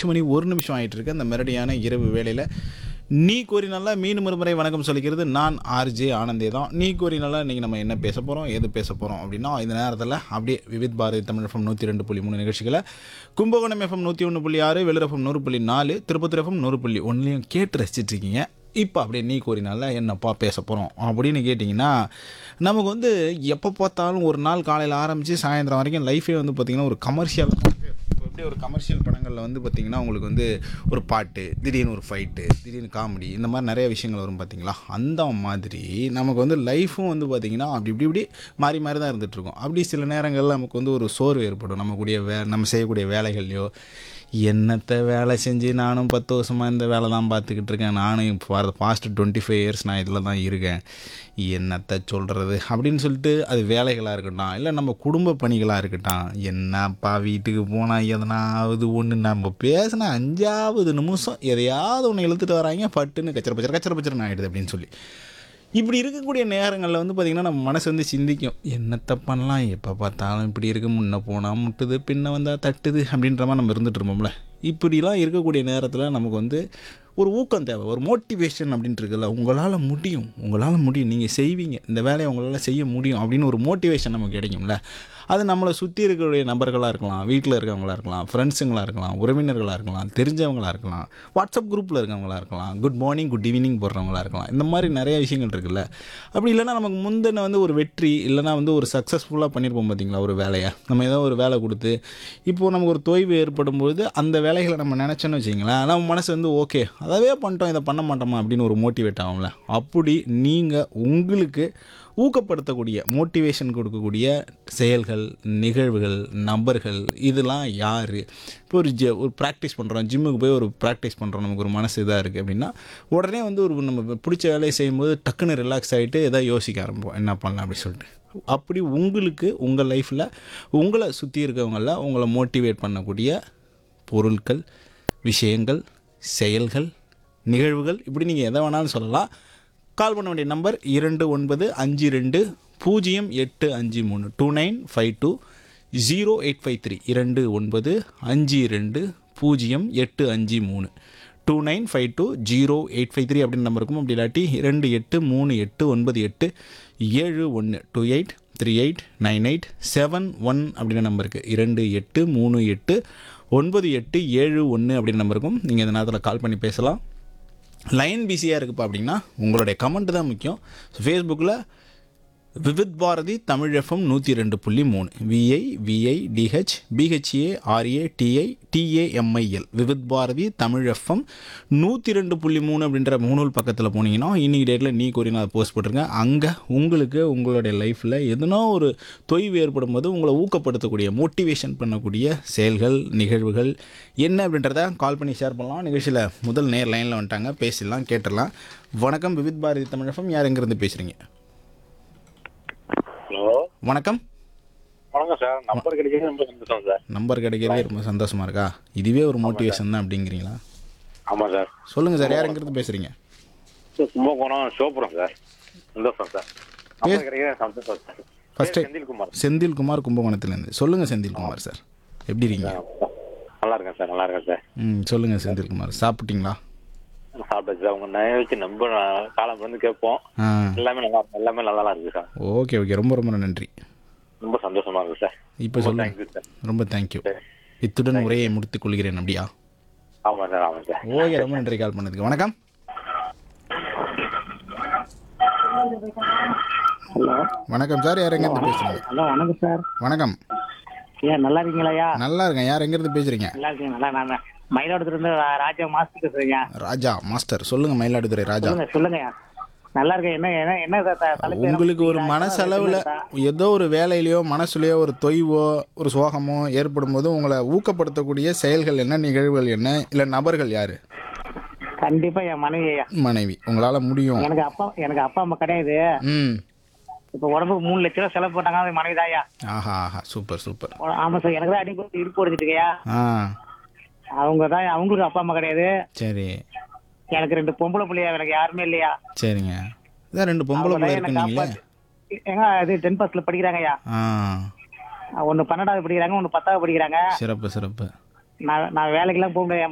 எட்டு மணி ஒரு நிமிஷம் ஆயிட்டு இருக்கு அந்த மெரடியான இரவு வேளையில் நீ கோரி நல்லா மீண்டும் ஒருமுறை வணக்கம் சொல்லிக்கிறது நான் ஆர்ஜே ஆனந்தே தான் நீ கோரி நல்லா இன்றைக்கி நம்ம என்ன பேச போகிறோம் எது பேச போகிறோம் அப்படின்னா இந்த நேரத்தில் அப்படியே விவித் பாரதி தமிழ் எஃப்எம் நூற்றி ரெண்டு புள்ளி மூணு நிகழ்ச்சிகளை கும்பகோணம் எஃப்எம் நூற்றி ஒன்று புள்ளி ஆறு வெள்ளர் எஃப்எம் நூறு புள்ளி நாலு திருப்பத்தூர் எஃப்எம் நூறு புள்ளி ஒன்றுலையும் கேட்டு ரசிச்சிட்டு இருக்கீங்க இப்போ அப்படியே நீ கோரினால என்னப்பா பேச போகிறோம் அப்படின்னு கேட்டிங்கன்னா நமக்கு வந்து எப்போ பார்த்தாலும் ஒரு நாள் காலையில் ஆரம்பித்து சாயந்தரம் வரைக்கும் லைஃபே வந்து பார்த்திங்கன்னா ஒரு கமர்ஷியல் இப்போ எப்படி ஒரு கமர்ஷியல் படங்களில் வந்து பார்த்திங்கன்னா உங்களுக்கு வந்து ஒரு பாட்டு திடீர்னு ஒரு ஃபைட்டு திடீர்னு காமெடி இந்த மாதிரி நிறைய விஷயங்கள் வரும் பார்த்தீங்களா அந்த மாதிரி நமக்கு வந்து லைஃப்பும் வந்து பார்த்திங்கன்னா அப்படி இப்படி இப்படி மாறி மாறி தான் இருந்துகிட்ருக்கும் அப்படி சில நேரங்களில் நமக்கு வந்து ஒரு சோர்வு ஏற்படும் நம்ம கூடிய வே நம்ம செய்யக்கூடிய வேலைகள்லையோ என்னத்தை வேலை செஞ்சு நானும் பத்து வருஷமாக இந்த வேலை தான் பார்த்துக்கிட்டு இருக்கேன் நானும் இப்போ பாஸ்ட் டுவெண்ட்டி ஃபைவ் இயர்ஸ் நான் இதில் தான் இருக்கேன் என்னத்தை சொல்கிறது அப்படின்னு சொல்லிட்டு அது வேலைகளாக இருக்கட்டும் இல்லை நம்ம குடும்ப பணிகளாக இருக்கட்டும் என்னப்பா வீட்டுக்கு போனால் எதனாவது ஒன்று நம்ம பேசினா அஞ்சாவது நிமிஷம் எதையாவது ஒன்று இழுத்துட்டு வராங்க பட்டுன்னு கச்சர பச்சர கச்சர பச்சரன்னு ஆகிடுது அப்படின்னு சொல்லி இப்படி இருக்கக்கூடிய நேரங்களில் வந்து பார்த்திங்கன்னா நம்ம மனசு வந்து சிந்திக்கும் என்னத்தை பண்ணலாம் எப்போ பார்த்தாலும் இப்படி இருக்கு முன்ன போனால் முட்டுது பின்ன வந்தால் தட்டுது அப்படின்ற மாதிரி நம்ம இருந்துட்டு இருப்போம்ல இப்படிலாம் இருக்கக்கூடிய நேரத்தில் நமக்கு வந்து ஒரு ஊக்கம் தேவை ஒரு மோட்டிவேஷன் அப்படின்ட்டு இருக்குல்ல உங்களால் முடியும் உங்களால் முடியும் நீங்கள் செய்வீங்க இந்த வேலையை உங்களால் செய்ய முடியும் அப்படின்னு ஒரு மோட்டிவேஷன் நமக்கு கிடைக்கும்ல அது நம்மளை சுற்றி இருக்கக்கூடிய நபர்களாக இருக்கலாம் வீட்டில் இருக்கவங்களா இருக்கலாம் ஃப்ரெண்ட்ஸுங்களாக இருக்கலாம் உறவினர்களாக இருக்கலாம் தெரிஞ்சவங்களாக இருக்கலாம் வாட்ஸ்அப் குரூப்பில் இருக்கவங்களா இருக்கலாம் குட் மார்னிங் குட் ஈவினிங் போடுறவங்களா இருக்கலாம் இந்த மாதிரி நிறைய விஷயங்கள் இருக்குல்ல அப்படி இல்லைன்னா நமக்கு முந்தின வந்து ஒரு வெற்றி இல்லைனா வந்து ஒரு சக்ஸஸ்ஃபுல்லாக பண்ணியிருப்போம் பார்த்தீங்களா ஒரு வேலையை நம்ம ஏதோ ஒரு வேலை கொடுத்து இப்போது நமக்கு ஒரு தொய்வு ஏற்படும் பொழுது அந்த வேலைகளை நம்ம நினச்சோன்னு வச்சிங்களேன் நம்ம மனசு வந்து ஓகே அதவே பண்ணிட்டோம் இதை பண்ண மாட்டோமா அப்படின்னு ஒரு மோட்டிவேட் ஆகும்ல அப்படி நீங்கள் உங்களுக்கு ஊக்கப்படுத்தக்கூடிய மோட்டிவேஷன் கொடுக்கக்கூடிய செயல்கள் நிகழ்வுகள் நபர்கள் இதெல்லாம் யார் இப்போ ஒரு ஜ ஒரு ப்ராக்டிஸ் பண்ணுறோம் ஜிம்முக்கு போய் ஒரு ப்ராக்டிஸ் பண்ணுறோம் நமக்கு ஒரு மனசு இதாக இருக்குது அப்படின்னா உடனே வந்து ஒரு நம்ம பிடிச்ச வேலையை செய்யும்போது டக்குன்னு ரிலாக்ஸ் ஆகிட்டு எதாவது யோசிக்க ஆரம்பிப்போம் என்ன பண்ணலாம் அப்படி சொல்லிட்டு அப்படி உங்களுக்கு உங்கள் லைஃப்பில் உங்களை சுற்றி இருக்கவங்கள உங்களை மோட்டிவேட் பண்ணக்கூடிய பொருட்கள் விஷயங்கள் செயல்கள் நிகழ்வுகள் இப்படி நீங்கள் எதை வேணாலும் சொல்லலாம் கால் பண்ண வேண்டிய நம்பர் இரண்டு ஒன்பது அஞ்சு ரெண்டு பூஜ்ஜியம் எட்டு அஞ்சு மூணு two nine five two zero eight five three இரண்டு ஒன்பது அஞ்சு ரெண்டு பூஜ்ஜியம் எட்டு அஞ்சு மூணு two nine five two zero eight five three அப்படின்னு நம்பர் இருக்கும் அப்படி இல்லாட்டி ரெண்டு எட்டு மூணு எட்டு ஒன்பது எட்டு ஏழு ஒன்று two eight three eight nine eight seven one அப்படின்ற நம்பர் இருக்குது இரண்டு எட்டு மூணு எட்டு ஒன்பது எட்டு ஏழு ஒன்று அப்படின்னு நம்பர் இருக்கும் நீங்கள் இந்த நேரத்தில் கால் பண்ணி பேசலாம் லைன் பிஸியாக இருக்குப்பா அப்படின்னா உங்களுடைய கமெண்ட் தான் முக்கியம் ஸோ ஃபேஸ்புக்கில் விவித் பாரதி தமிழ் எஃப்எம் நூற்றி ரெண்டு புள்ளி மூணு VI VI DH BHA RA TI TAMIL Vividh Bharati Tamil FM நூற்றி ரெண்டு புள்ளி மூணு அப்படின்ற முகநூல் பக்கத்தில் போனீங்கன்னா இன்னைக்கு டேட்டில் நீ கோரி நான் போஸ்ட் போட்டிருக்கேன் அங்கே உங்களுக்கு உங்களுடைய லைஃப்பில் எதனோ ஒரு தொய்வு ஏற்படும் போது உங்களை ஊக்கப்படுத்தக்கூடிய மோட்டிவேஷன் பண்ணக்கூடிய செயல்கள் நிகழ்வுகள் என்ன அப்படின்றத கால் பண்ணி ஷேர் பண்ணலாம் நிகழ்ச்சியில் முதல் நேர் லைனில் வந்துட்டாங்க பேசிடலாம் கேட்டுடலாம் வணக்கம் விவித் பாரதி தமிழ் எஃப்எம் யார் எங்கேருந்து பேசுகிறீங்க ஹலோ வணக்கம் வணக்கம் சார் நம்பர் கிடைக்கிறது ரொம்ப சந்தோஷம் சார் நம்பர் கிடைக்கிறதே ரொம்ப சந்தோஷமா இருக்கா இதுவே ஒரு மோட்டிவேஷன் தான் அப்படிங்கிறீங்களா ஆமாம் சார் சொல்லுங்க சார் யாருங்கிறது பேசுறீங்க சார் கும்பகோணம் சிவபுரம் சார் சந்தோஷம் சார் நம்பர் கிடைக்கிறது சந்தோஷம் சார் First பேர் செந்தில்குமார் செந்தில்குமார் கும்பகோணத்துலேருந்து சொல்லுங்க செந்தில்குமார் சார் எப்படி இருக்கீங்க நல்லா இருக்கேன் சார் நல்லா இருக்கேன் சார் ம் சொல்லுங்க செந்தில்குமார் சாப்பிட்டீங்களா சாப்பிட்டாச்சு சார் உங்க நய வச்சு நம்ப காலம் வந்து கேட்போம் ஆ எல்லாமே நல்லா எல்லாமே நல்லா தான் இருக்கு சார் ஓகே ஓகே ரொம்ப ரொம்ப நன்றி ரொம்ப சந்தோஷமா இருக்கு சார் இப்போ சொல்லுங்க தேங்க்யூ சார் ரொம்ப தேங்க்யூ இத்துடன் உரையை முடித்துக் கொள்கிறேன் அப்படியா ஆமாம் சார் ஆமாம் சார் ஓகே ரொம்ப நன்றி கால் பண்ணதுக்கு வணக்கம் ஹலோ வணக்கம் சார் யார் எங்கேருந்து பேசுறீங்க ஹலோ வணக்கம் சார் வணக்கம் ஏன் நல்லா இருக்கீங்களாயா நல்லா இருக்கேன் யார் எங்கேருந்து பேசுறீங்க நல்லா இருக்கீங்க நல்லா நான் மயிலாடுதுறை இருந்து ரா- ராஜா மாஸ்டர் பேசுறீங்க ராஜா மாஸ்டர் சொல்லுங்க மயிலாடுதுறை ராஜா சொல்லுங்க சொல்லுங்கய்யா நல்லா இருக்கேன் என்ன என்ன என்ன த- த- தலைப்பு என்ன உங்களுக்கு ஒரு கொடுத்தீங்களா? மனசளவில் ஏதோ ஒரு வேலையிலையோ மனசுலையோ ஒரு தொய்வோ ஒரு சோகமோ ஏற்படும் போது உங்களை ஊக்கப்படுத்தக்கூடிய செயல்கள் என்ன நிகழ்வுகள் என்ன இல்லை நபர்கள் யார் கண்டிப்பா என் மனைவி ஐயா மனைவி உங்களால் முடியும் எனக்கு அப்பா எனக்கு அப்பா அம்மா கிடையாது ம் இப்ப உடம்புக்கு மூணு லட்ச ரூபா செலவு போட்டாங்க அது மனைவி தாயா ஆஹா ஆஹா சூப்பர் சூப்பர் ஆமா சார் எனக்கு தான் அடி கொடுத்து இடுப்பு உடைச்சிட்டுக்கையா ஆ அவங்க தான் அவங்களுக்கு அப்பா அம்மா கிடையாது சரி எனக்கு ரெண்டு பொம்பளை பிள்ளையா எனக்கு யாருமே இல்லையா சரிங்க இதான் ரெண்டு பொம்பளை அவங்க பிள்ளை தான் எனக்கு இருக்குன்னீங்களே காப்பாத்து ஏங்க இது டென் பாஸ்ல படிக்கிறாங்கய்யா ஆ ஒன்னு பன்னெண்டாவது படிக்கிறாங்க ஒன்னு பத்தாவது படிக்கிறாங்க சிறப்பு சிறப்பு நான் நான் வேலைக்கெல்லாம் போக முடியாது